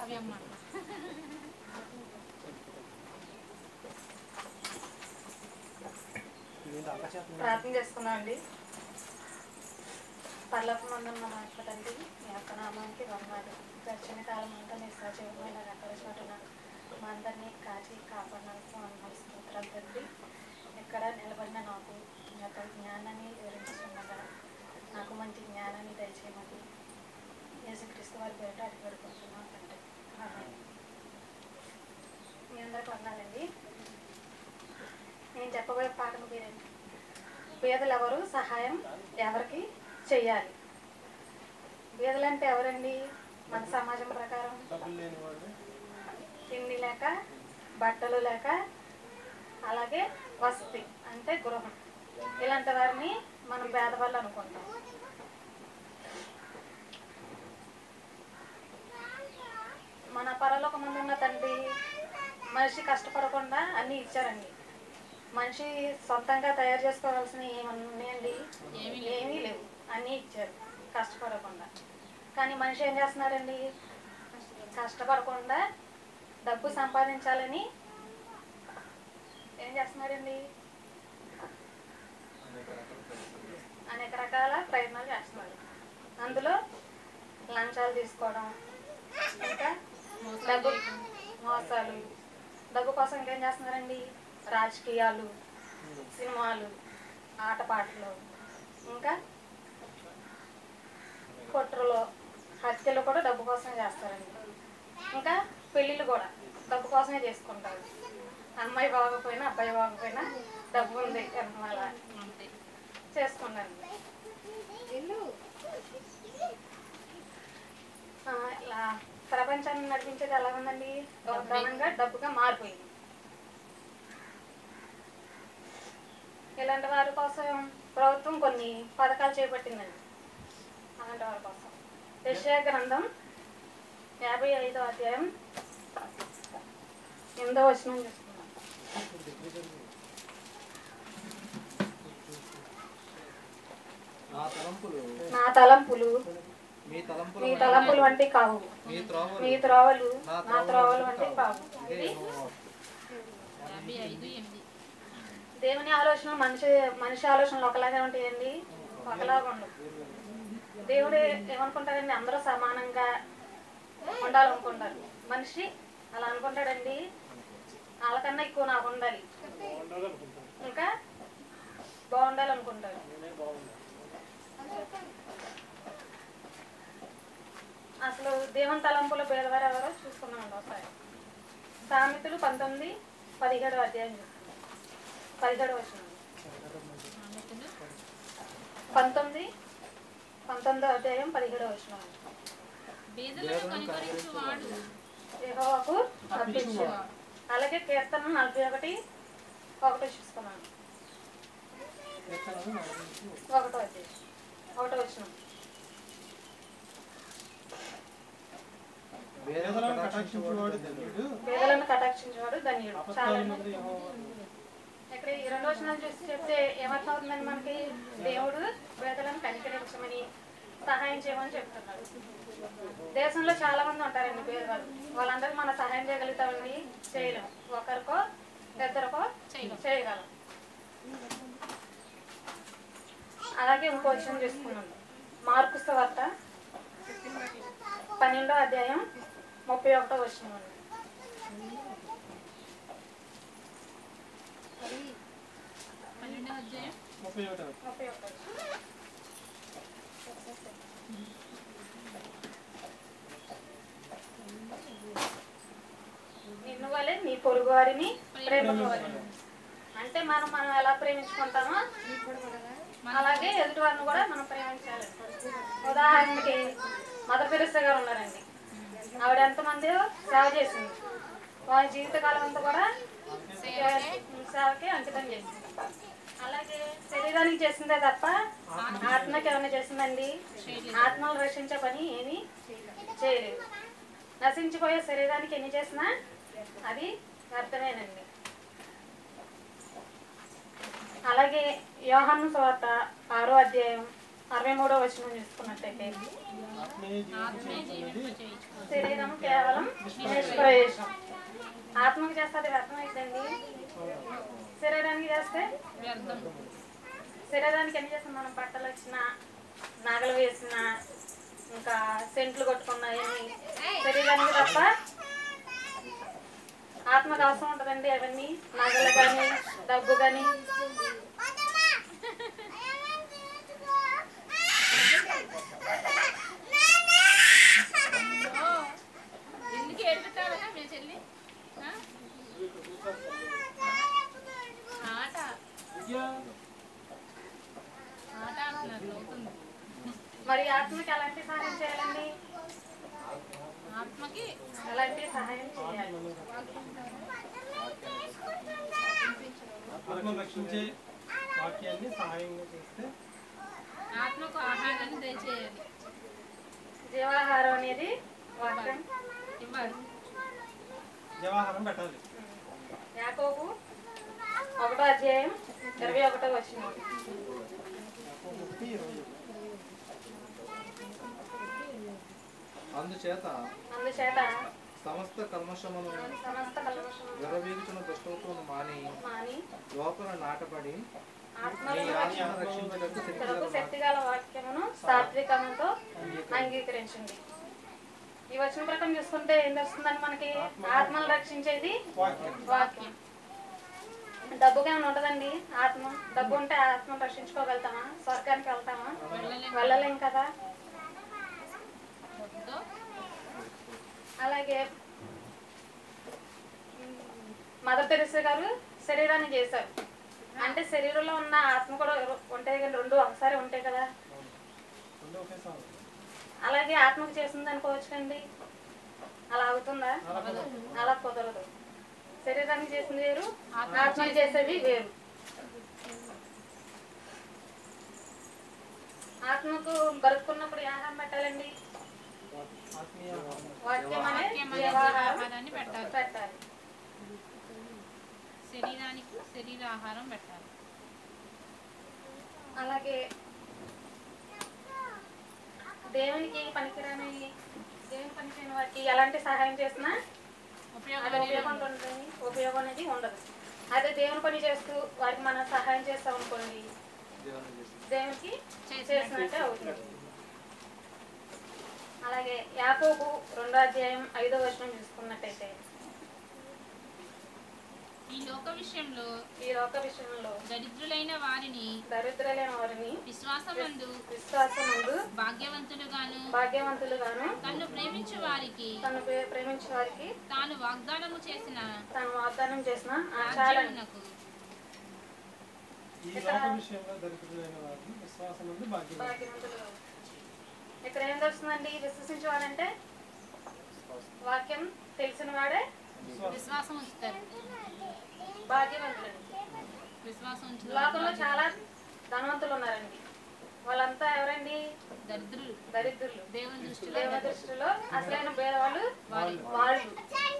కావ్యమ్మ ప్రార్థన చేసుకున్నాం అండి పర్లోక మందున్న మా యొక్క తండ్రి మీ యొక్క నామానికి వందనాలు గడిచిన కాలం అంతా నీ సజీవమైన రెక్కల చోటున మా అందరినీ కాచి కాపాడినందుకు వందనాలు స్తోత్రాలు తండ్రి ఎక్కడ నిలబడిన నాకు మీ యొక్క జ్ఞానాన్ని వివరించుకున్నగా నాకు మంచి జ్ఞానాన్ని దయచేయమని యేసుక్రీస్తు వారి పేట అడిగి పెడుకుంటున్నాం తండ్రి ఆమేన్. మీ అందరికి వందాలండి నేను చెప్పబోయే పాఠం పేరేంటి పేదలు ఎవరు సహాయం ఎవరికి చెయ్యాలి పేదలు అంటే ఎవరండి మన సమాజం ప్రకారం తిండి లేక బట్టలు లేక అలాగే వసతి అంటే గృహం ఇలాంటి వారిని మనం పేదవాళ్ళు అనుకుంటాం మన పరలోక ముందు ఉన్న తండ్రి మనిషి కష్టపడకుండా అన్నీ ఇచ్చారండి మనిషి సొంతంగా తయారు చేసుకోవాల్సినవి ఏమన్నా ఉన్నాయండి ఏమీ లేవు అన్నీ ఇచ్చారు కష్టపడకుండా కానీ మనిషి ఏం చేస్తున్నాడండి కష్టపడకుండా డబ్బు సంపాదించాలని ఏం చేస్తున్నాడండి అనేక రకాల ప్రయత్నాలు చేస్తున్నారు అందులో లంచాలు తీసుకోవడం ఇంకా డబ్బు మోసాలు డబ్బు కోసం ఇంకేం చేస్తున్నారండి రాజకీయాలు సినిమాలు ఆటపాటలు ఇంకా కుట్రలు హత్యలు కూడా డబ్బు కోసమే చేస్తారండి ఇంకా పెళ్ళిళ్ళు కూడా డబ్బు కోసమే చేసుకుంటారు అమ్మాయి బాగోపోయినా అబ్బాయి బాగోపోయినా డబ్బు ఉంది వల్ల చేసుకున్నాను ఆ, ఇలా ప్రపంచాన్ని నడిపించేది ఎలా ఉందండి ఒక ధనంగా డబ్బుగా మారిపోయింది ఇలాంటి వారి కోసం ప్రభుత్వం కొన్ని పథకాలు చేపట్టిందండి అలాంటి వారి కోసం యెషయా గ్రంథం యాభై ఐదో అధ్యాయం ఎనిమిదో వచనం చూస్తున్నాం నా తలంపులు నా తలంపులు మీ తలంపుల మీ తలంపులు వంటి కావు మీ త్రోవలు మీ త్రోవలు నా నా త్రోవలు వంటి కావు ఇదే ఇది యెహోవా. యాభై ఐదు ఎనిమిది దేవుని ఆలోచన మనిషి మనిషి ఆలోచనలు ఒకలాగే ఉంటాయండి ఒకలాగా ఉండవు దేవుడు ఏమనుకుంటాడండి అందరూ సమానంగా ఉండాలనుకుంటారు మనిషి అలా అనుకుంటాడండి వాళ్ళకన్నా ఎక్కువ నాకు ఉండాలి ఇంకా బాగుండాలనుకుంటాడు అసలు దేవుని తలంపుల పేదవారు ఎవరో చూసుకున్నామండి ఒకసారి సామెతలు పంతొమ్మిది పదిహేడు అధ్యాయం చూస్తున్నాం పదిహేడు వచ్చిన సామెతలు పంతొమ్మిది పంతొమ్మిదో అధ్యాయం పదిహేడో వచ్చిన బీదలను కనికరించువాడు యెహోవాకు అర్పించేవాడు అలాగే కీర్తన నలభై ఒకటి ఒకటి చూసుకున్నాను కీర్తనలు నలభై నుంచి ఒకటో అధ్యాయం ఒకటో వచ్చిన వేదలను కటాక్షించువాడు ధన్యుడు పేదలను కటాక్షించేవాడు ధన్యుడు చాలా అపత్కారములు యెహోవా. ఇక్కడ ఈ రెండు వచనాలు చూసి చెప్తే ఏమర్థమవుతుందండి మనకి దేవుడు పేదలను కనికరించమని సహాయం చేయమని చెప్తున్నాడు దేశంలో చాలా మంది ఉంటారండి పేదవాళ్ళు వాళ్ళందరికీ మనం సహాయం చేయగలుగుతామండి చేయలేం ఒకరికో ఇద్దరికో చేయగలం అలాగే ఇంకో విషయం చూసుకున్నాం మార్కు వార్త పన్నెండో అధ్యాయం ముప్పై ఒకటో వచ్చిన పన్నెండో అధ్యాయం ముప్పై ఒకటవ ముప్పై ఒకటో వచనం. నిన్ను వలె నీ పొరుగు వారిని ప్రేమించవాలి అంటే మనం మనం ఎలా ప్రేమించుకుంటామో అలాగే ఎదుటి వారిని కూడా మనం ప్రేమించాలి ఉదాహరణకి మదర్ తెరిసా గారు ఉన్నారండి ఆవిడ ఎంతమంది సేవ చేసింది వారి జీవితకాలం అంతా కూడా సేవ- సేవకి అంకితం చేసింది అలాగే శరీరానికి చేసిందే తప్ప ఆత్మకి ఏమైనా చేసిందండి ఆత్మలు రక్షించే పని ఏమీ చేయలేదు నశించిపోయే శరీరానికి ఎన్ని చేసినా అది వ్యర్థమేనండి అలాగే యోహాను సువార్త ఆరో అధ్యాయం అరవై మూడో వచనం చూసుకున్నట్టయితే ఆత్మీయ ఆత్మీయ జీవితం జీవింప చేయించుకో శరీరం కేవలం నిష్ప్రయోజనం ఆత్మకు చేస్తే అది వ్యర్థం అయిద్దండి శరీరానికి చేస్తే వ్యర్థం శరీరానికి ఎన్ని చేస్తాం మనం బట్టలు వచ్చిన నగలు వేసిన ఇంకా సెంట్లు కొట్టుకున్నా ఇవన్నీ శరీరానికి తప్ప ఆత్మకు అవసరం ఉంటుందండి అవన్నీ నగలు కానీ డబ్బు కానీ ఓ, ఎందుకు ఏడుపుతావా మీ చెల్లి ఆ? ఆట విద్య ఆట ఆడుతున్నారు అవుతుంది మరి ఆత్మకి ఎలాంటి సహాయం చేయాలండి ఆత్మకి ఎలాంటి సహాయం చేయాలి ఆత్మ రక్షించే వాక్యాన్ని సహాయంగా చేస్తే ఆత్మకు ఆహారాన్ని దయచేయాలి జీవాహారం అనేది వాక్యం ఇవ్వాలి జవాహారం పెట్టాలి యాకోబు ఒకటో అధ్యాయం ఇరవై ఒకటో వచ్చిన ముప్పై ఇరవై అందుచేత అందుచేత సమస్త కల్మషమును సమస్త కల్మషము విరవీగుచున్న దుష్టత్వము మాని మాని లోపల నాటబడి ఆత్మను నీ ఆత్మను రక్షించుటకు కొరకు శక్తిగల వాక్యమును సాత్వికముతో అంగీకరించండి ఈ వచ్చిన ప్రకారం చూసుకుంటే ఏం తెలుస్తుందండి మనకి ఆత్మను రక్షించేది వాక్యం వాక్యం డబ్బుగా ఏమైనా ఉంటుందండి ఆత్మ డబ్బు ఉంటే ఆత్మను రక్షించుకోగలుగుతామా స్వర్గానికి వెళ్తామా వెళ్ళలేం వెళ్ళలేం కదా డబ్బుతో అలాగే మదర్ తెరిసా గారు శరీరాన్ని చేశారు అంటే శరీరంలో ఉన్న ఆత్మ కూడా ఉంటాయి కానీ రెండు ఒకసారి ఉంటాయి కదా రెండు ఒకేసారి అలాగే ఆత్మకు చేసింది అనుకోవచ్చు కండి అలా అవుతుందా అలా కుదరదు శరీరానికి చేసింది వేరు ఆత్మకి చేసేది వేరు ఆత్మకు బ్రతుకున్నప్పుడు ఏ ఆహారం పెట్టాలండి ఆత్మీయ వాక్యం అనే వాక్యం అనే జీవాహారం జీవాహారాన్ని పెట్టాలి పెట్టాలి శరీరానికి శరీర ఆహారం పెట్టాలి అలాగే దేవునికి పనికిరాని దేవుని పనికిరాని వారికి ఎలాంటి సహాయం చేసినా అది ఉపయోగం ఉపయోగం ఉంటుంది ఉపయోగం అనేది ఉండదు అదే దేవుని పని చేస్తూ వారికి మనం సహాయం చేస్తాం అనుకోండి దేవుని చేసి దేవునికి చేసినట్టు. చేసినట్టే అవుతుంది అలాగే యాకోబు రెండో అధ్యాయం ఐదో వచనం చూసుకున్నట్టయితే ఈ లోక విషయంలో ఈ లోక విషయంలో దరిద్రులైన వారిని దరిద్రులైన వారిని విశ్వాసమందు విశ్వాసముందు భాగ్యవంతులుగాను భాగ్యవంతులుగాను తన్ను ప్రేమించు వారికి తను ప్రే- ప్రేమించే వారికి తాను వాగ్దానము చేసిన తను వాగ్దానం చేసిన ఆచారాన్ని రాజ్యమునకు ఈ లోక విషయంలో దరిద్రులైన వారిని విశ్వాసం నుండి భాగ్యం భాగ్యవంతులు ఇక్కడ ఏం తెలుస్తుందండి విశ్వసించేవాడంటే వాక్యం తెలిసిన వాడే విశ్వాసం విశ్వాసం ఉంచుతారు భాగ్యవంతుడు విశ్వాసం ఉంచు లోకంలో చాలా ధనవంతులు ఉన్నారండి వాళ్ళంతా ఎవరండి దరిద్రులు దరిద్రులు దేవుని దృష్టిలో దేవ దృష్టిలో అసలైన పేదవాళ్ళు వాళ్ళు. వాళ్ళు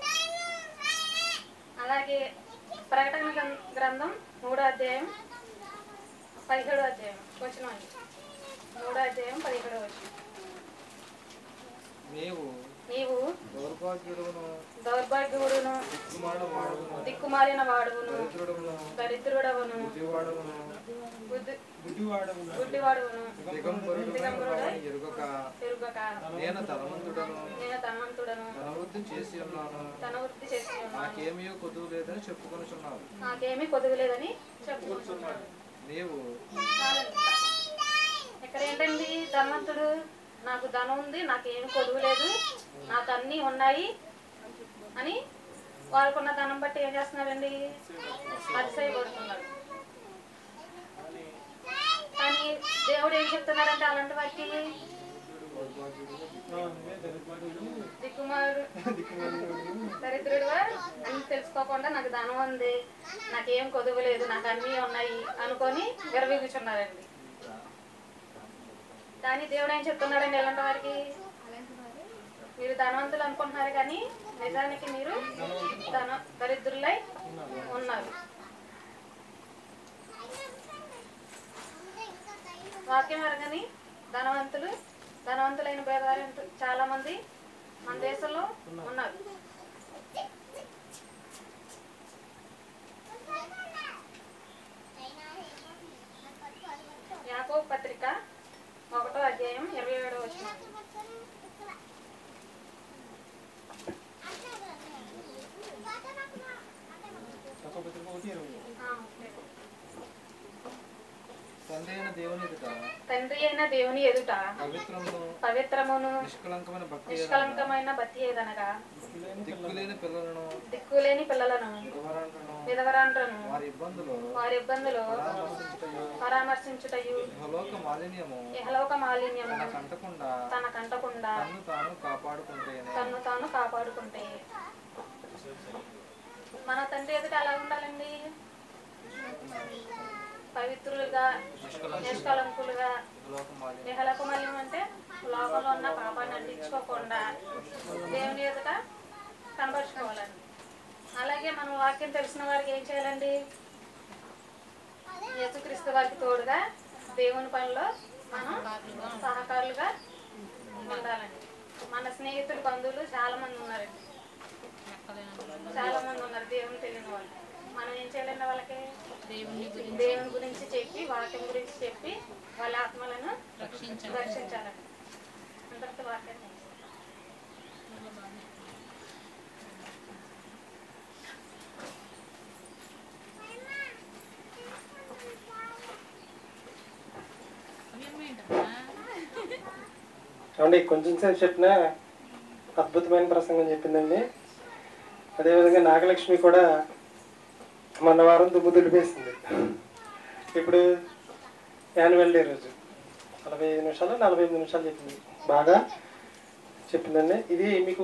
అలాగే ప్రకటన గ్రం- గ్రంథం మూడో అధ్యాయం పదిహేడో అధ్యాయం వచ్చిన మూడో అధ్యాయం పదిహేడో వచ్చిన నీవు నీవు దౌర్భాగ్యుడును దౌర్భాగ్యుడును దిక్కుమాల వాడును దిక్కుమాలిన వాడువును దరిద్రుడును దరిద్రుడవును బుద్ధివాడును బుద్ధి గుడ్డివాడు గుడ్డివాడువును దిగంబరుడును ఎరుగక తిరుగక నేను ధనవంతుడను నేను ధనవంతుడను ధనవృద్ధి చేసి ఉన్నాను ధన వృద్ధి చేసి ఉన్నాను నాకేమీ కొదువు లేదని చెప్పుకొనుచున్నావు నాకేమీ కొదువులేదని చెప్పుకుంటున్నాను నీవు చాలండి. ఇక్కడ ఏంటండి ధనవంతుడు నాకు ధనం ఉంది నాకేమి కొదువు లేదు నాకు అన్నీ ఉన్నాయి అని వాళ్ళకున్న ధనం బట్టి ఏం చేస్తున్నారండి అతిశయపడుతున్నారు కానీ దేవుడు ఏం చెప్తున్నాడంటే అలాంటి వారికి నువ్వే దరిద్రుడు దిక్కుమారు దిక్కుమాలినవాడు. దరిద్రుడు అని తెలుసుకోకుండా నాకు ధనం ఉంది నాకేం కొదువు లేదు నాకు అన్నీ ఉన్నాయి అనుకొని విరవీగుచున్నారండి కానీ దేవుడు ఏం చెప్తున్నాడండి ఎలాంటి వారికి మీరు ధనవంతులు అనుకుంటున్నారు కానీ నిజానికి మీరు ధన దరిద్రులై ఉన్నారు వాక్యం ఎరగని ధనవంతులు ధనవంతులైన పేదవారు చాలా మంది మన దేశంలో ఉన్నారు యాకోబు పత్రిక ఒకటో అధ్యాయం ఇరవై ఏడో వచ్చిన పత్రిక ఒకటి ఇరవై తండ్రి అయిన దేవుని ఎదుట తండ్రి అయిన దేవుని ఎదుట పవిత్రమును పవిత్రమును నిష్కలంకమైన భక్తి నిష్కలంకమైన బతి ఏదనగా దిక్కులేని పిల్లలను దిక్కులేని పిల్లలను వివరణను విధవరాండ్రను వారి ఇబ్బందులు వారి ఇబ్బందులు పరామర్శించుటయు ఇహలోక మాలిన్యము ఇహలోక మాలిన్యము తన కంటకుండా తన కంటకుండా తన్ను తాను కాపాడుకుంటేనే తన్ను తాను కాపాడుకుంటే మన తండ్రి ఎదుట ఎలా ఉండాలండి పవిత్రులుగా నిష్కలంకులుగా ఇహలోక మాలిన్యం ఇహలోక మాలిన్యం అంటే లోకంలో ఉన్న పాపాన్ని అంటించుకోకుండా దేవుని ఎదుట కనబరుచుకోవాలండి అలాగే మనం వాక్యం తెలిసిన వారికి ఏం చేయాలండి యేసుక్రీస్తు వారికి తోడుగా దేవుని పనిలో మనం సహకారులుగా ఉండాలండి మన స్నేహితులు బంధువులు చాలా మంది ఉన్నారండి చాలా మంది ఉన్నారు దేవుని తెలియని వాళ్ళు మనం ఏం చేయాలండి వాళ్ళకి దేవుని గురించి దేవుని గురించి చెప్పి వాక్యం గురించి చెప్పి వాళ్ళ ఆత్మలను రక్షించండి రక్షించాలండి అందరితో వాక్యం అవి ఏంటమ్మా ఏమండి కొంచెం సేపు చెప్పిన అద్భుతమైన ప్రసంగం చెప్పిందండి అదేవిధంగా నాగలక్ష్మి కూడా మొన్న వారం దుమ్ము దులిపేసింది ఇప్పుడు యాన్యువల్ డే రోజు నలభై ఐదు నిమిషాలు నలభై ఎనిమిది నిమిషాలు చెప్పింది బాగా చెప్పిందండి ఇది మీకు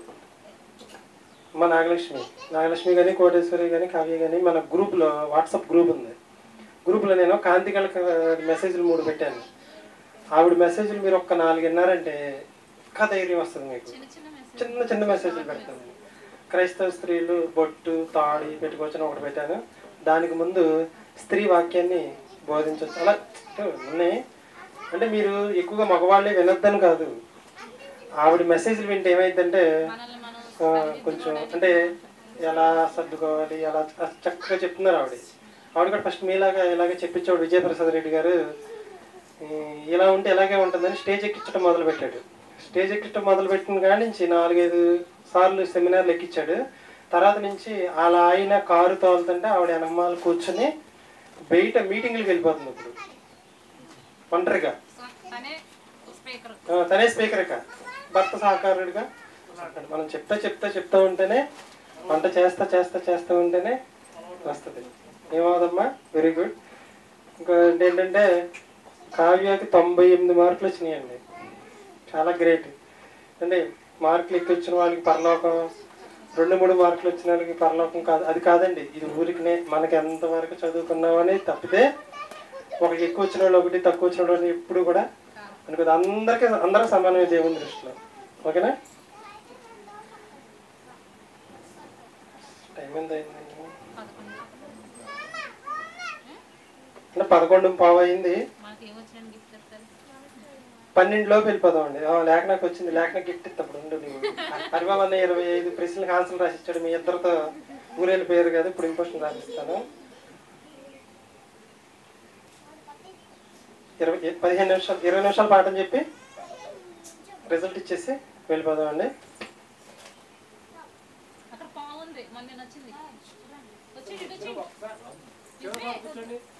మా నాగలక్ష్మి నాగలక్ష్మి కానీ కోటేశ్వరి కానీ కావ్య కానీ మన గ్రూప్లో వాట్సాప్ గ్రూప్ ఉంది గ్రూప్లో నేను కాంతికళ మెసేజ్లు మూడు పెట్టాను ఆవిడ మెసేజ్లు మీరు ఒక్క నాలుగు విన్నారంటే ఇంకా ధైర్యం వస్తుంది మీకు చిన్న చిన్న మెసేజ్ చిన్న చిన్న మెసేజ్లు పెడతాను క్రైస్తవ స్త్రీలు బొట్టు తాడి పెట్టుకోవచ్చని ఒకటి పెట్టాను దానికి ముందు స్త్రీ వాక్యాన్ని బోధించవచ్చు అలా ఉన్నాయి అంటే మీరు ఎక్కువగా మగవాళ్ళే వినొద్దని కాదు ఆవిడ మెసేజ్లు వింటే ఏమైందంటే మనల్ని మనం ఆ, కొంచెం అంటే ఎలా సర్దుకోవాలి ఎలా చక్కగా చెప్తున్నారు ఆవిడ ఆవిడ కూడా ఫస్ట్ మీలాగా ఇలాగే చెప్పించాడు విజయప్రసాద్ రెడ్డి గారు ఈ, ఇలా ఉంటే ఇలాగే ఉంటుందని స్టేజ్ ఎక్కించడం మొదలు పెట్టాడు స్టేజ్ ఎక్కించడం మొదలు పెట్టిన కాడి నుంచి నాలుగైదు సార్లు సెమినార్లు ఎక్కించాడు తర్వాత నుంచి అలా ఆయన కారు తోలుతుంటే ఆవిడ వెనకమాల కూర్చొని బయట మీటింగ్లకు వెళ్ళిపోతుంది ఇప్పుడు ఒంటరిగా తనే స్పీకర్ ఆ, తనే స్పీకర్ ఇక భర్త సహకారుడిగా మనం చెప్తా చెప్తా చెప్తా ఉంటేనే వంట చేస్తా చేస్తా చేస్తా ఉంటేనే వస్తుంది ఏమవుదమ్మా వెరీ గుడ్ ఇంకా ఏంటంటే కావ్యకి తొంభై ఎనిమిది మార్కులు వచ్చినాయండి చాలా గ్రేట్ అంటే మార్కులు ఎక్కువ వచ్చిన వాళ్ళకి పరలోకం రెండు మూడు మార్కులు వచ్చిన వాళ్ళకి పరలోకం కాదు అది కాదండి ఇది ఊరికినే మనకి ఎంతవరకు చదువుకున్నామని తప్పితే ఒకరికి ఎక్కువ వచ్చిన వాళ్ళు ఒకటి తక్కువ వచ్చిన వాళ్ళు ఎప్పుడు కూడా అనుకోదు అందరికీ అందరూ సమానమే దేవుని దృష్టిలో ఓకేనా టైం ఎంత అయింది పదకొండు అంటే పదకొండు పావు అయింది మాకు ఏమొచ్చిన గిఫ్ట్ చెప్తారు పన్నెండులోపు వెళ్ళిపోదామండి ఆ, లేఖ నాకు వచ్చింది లేఖ నాకు గిఫ్ట్ ఇస్తప్పుడు ఉండు నీవు హరిబాబు అన్న ఇరవై ఐదు ప్రశ్నలకు ఆన్సర్లు రాసిచ్చాడు మీ ఇద్దరితో ఊరేళ్ళ పేరు కదా ఇప్పుడు ఇంపోషన్ రాసిస్తాను ఇరవై పదిహేను నిమిషాలు ఇరవై నిమిషాలు పాఠం చెప్పి రిజల్ట్ ఇచ్చేసి వెళ్ళిపోదామండి అక్కడ బాగుంది మొన్న నేను వచ్చింది వచ్చి ఇటు వచ్చి ఇటు.